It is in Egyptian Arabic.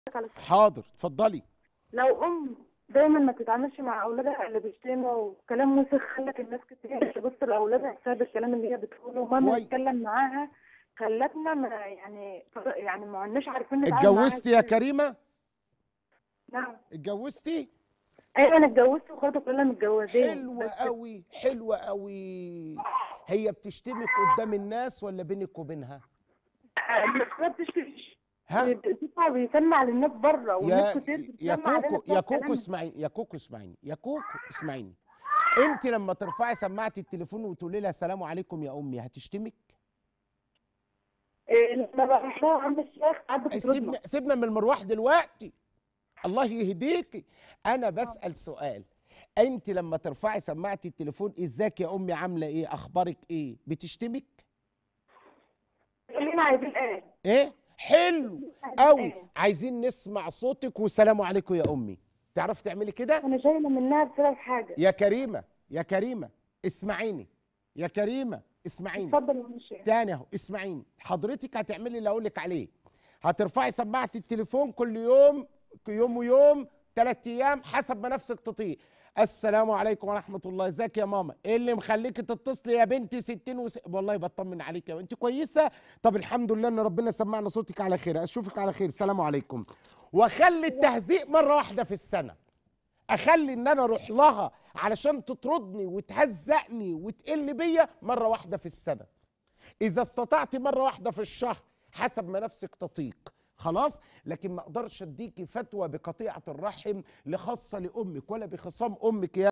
على حاضر اتفضلي لو ام دايما ما تتعاملش مع اولادها الا بشتيمه وكلام وسخ خلت الناس كتير تبص لاولادها بسبب الكلام اللي هي بتقوله ومهما كويس. نتكلم معاها خلتنا ما يعني يعني ما عدناش عارفين نتعامل معاها اتجوزتي يا إزاي. كريمه نعم اتجوزتي ايوه انا اتجوزت واخواتي كلنا متجوزين حلوة بس قوي حلوة قوي هي بتشتمك قدام الناس ولا بينك وبينها بس ما بتشتريش ها بتطلع بيسمع للناس بره يا والناس كتير يا بتسمع علينا كوكو بسبب يا كوكو كلامها. اسمعيني يا كوكو اسمعيني يا كوكو اسمعيني انت لما ترفعي سماعه التليفون وتقولي لها السلام عليكم يا امي هتشتمك إيه، لما بروح لها عند الشيخ ساعات بتردنا سيبنا سيبنا من المروح دلوقتي الله يهديكي انا بسال سؤال انت لما ترفعي سماعه التليفون ازيك يا امي عامله ايه اخبارك ايه بتشتمك خلينا عايزين ايه ايه حلو قوي عايزين نسمع صوتك والسلام عليكم يا امي تعرفي تعملي كده انا شايله منها بسبب حاجه يا كريمه يا كريمه اسمعيني يا كريمه اسمعيني اتفضل يا الشيخ تاني اهو اسمعيني حضرتك هتعملي اللي اقول لك عليه هترفعي سماعه التليفون كل يوم يوم ويوم ثلاث ايام حسب ما نفسك تطيق السلام عليكم ورحمه الله ازيك يا ماما ايه اللي مخليكي تتصلي يا بنتي 60 وس... والله بطمن عليك يا انت كويسه طب الحمد لله ان ربنا سمعنا صوتك على خير اشوفك على خير السلام عليكم واخلي التهزيء مره واحده في السنه اخلي ان انا اروح لها علشان تطردني وتهزقني وتقل بيا مره واحده في السنه اذا استطعت مره واحده في الشهر حسب ما نفسك تطيق خلاص لكن ما اقدرش اديكي فتوى بقطيعه الرحم لخاصه لامك ولا بخصام امك يا